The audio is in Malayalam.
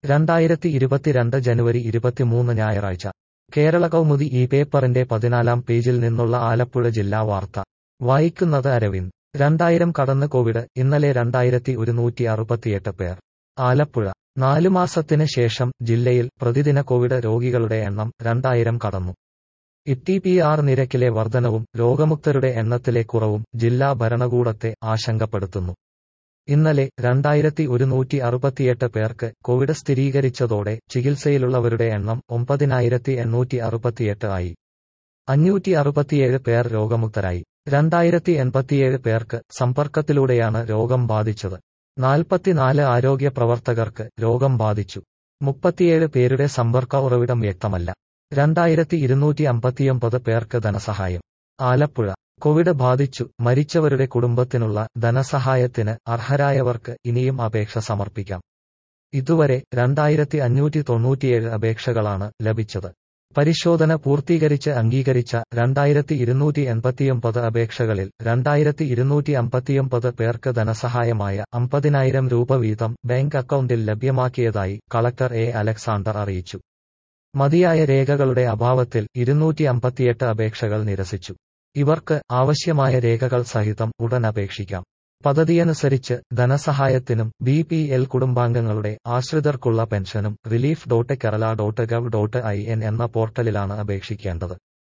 രണ്ടായിരത്തി ഇരുപത്തിരണ്ട് ജനുവരി ഇരുപത്തിമൂന്ന് ഞായറാഴ്ച കേരള കൗമുദി ഈ പേപ്പറിന്റെ പതിനാലാം പേജിൽ നിന്നുള്ള ആലപ്പുഴ ജില്ലാ വാർത്ത വായിക്കുന്നത് അരവിന്ദ് രണ്ടായിരം കടന്ന് കോവിഡ് ഇന്നലെ രണ്ടായിരത്തി ഒരുന്നൂറ്റി അറുപത്തിയെട്ട് പേർ ആലപ്പുഴ നാലു മാസത്തിന് ശേഷം ജില്ലയിൽ പ്രതിദിന കോവിഡ് രോഗികളുടെ എണ്ണം രണ്ടായിരം കടന്നു ഇടിപിആർ നിരക്കിലെ വർധനവും രോഗമുക്തരുടെ എണ്ണത്തിലെ കുറവും ജില്ലാ ഭരണകൂടത്തെ ആശങ്കപ്പെടുത്തുന്നു ഇന്നലെ രണ്ടായിരത്തി ഒരുന്നൂറ്റി അറുപത്തിയെട്ട് പേർക്ക് കോവിഡ് സ്ഥിരീകരിച്ചതോടെ ചികിത്സയിലുള്ളവരുടെ എണ്ണം ഒമ്പതിനായിരത്തി എണ്ണൂറ്റി അറുപത്തിയെട്ട് ആയി അഞ്ഞൂറ്റി അറുപത്തിയേഴ് പേർ രോഗമുക്തരായി രണ്ടായിരത്തി എൺപത്തിയേഴ് പേർക്ക് സമ്പർക്കത്തിലൂടെയാണ് രോഗം ബാധിച്ചത് നാൽപ്പത്തിനാല് ആരോഗ്യ പ്രവർത്തകർക്ക് രോഗം ബാധിച്ചു മുപ്പത്തിയേഴ് പേരുടെ സമ്പർക്ക ഉറവിടം വ്യക്തമല്ല രണ്ടായിരത്തി ഇരുന്നൂറ്റി അമ്പത്തിയൊമ്പത് പേർക്ക് ധനസഹായം ആലപ്പുഴ കോവിഡ് ബാധിച്ചു മരിച്ചവരുടെ കുടുംബത്തിനുള്ള ധനസഹായത്തിന് അർഹരായവർക്ക് ഇനിയും അപേക്ഷ സമർപ്പിക്കാം ഇതുവരെ രണ്ടായിരത്തി അഞ്ഞൂറ്റി തൊണ്ണൂറ്റിയേഴ് അപേക്ഷകളാണ് ലഭിച്ചത് പരിശോധന പൂർത്തീകരിച്ച് അംഗീകരിച്ച രണ്ടായിരത്തി ഇരുന്നൂറ്റി എൺപത്തിയൊമ്പത് അപേക്ഷകളിൽ രണ്ടായിരത്തി ഇരുന്നൂറ്റി അമ്പത്തിയൊമ്പത് പേർക്ക് ധനസഹായമായ അമ്പതിനായിരം രൂപ വീതം ബാങ്ക് അക്കൗണ്ടിൽ ലഭ്യമാക്കിയതായി കളക്ടർ എ അലക്സാണ്ടർ അറിയിച്ചു മതിയായ രേഖകളുടെ അഭാവത്തിൽ ഇരുന്നൂറ്റി അമ്പത്തിയെട്ട് അപേക്ഷകൾ നിരസിച്ചു ഇവർക്ക് ആവശ്യമായ രേഖകൾ സഹിതം ഉടൻ അപേക്ഷിക്കാം പദ്ധതിയനുസരിച്ച് ധനസഹായത്തിനും ബി പി എൽ കുടുംബാംഗങ്ങളുടെ ആശ്രിതർക്കുള്ള പെൻഷനും relief dot Kerala dot gov dot I N എന്ന പോർട്ടലിലാണ് അപേക്ഷിക്കേണ്ടത്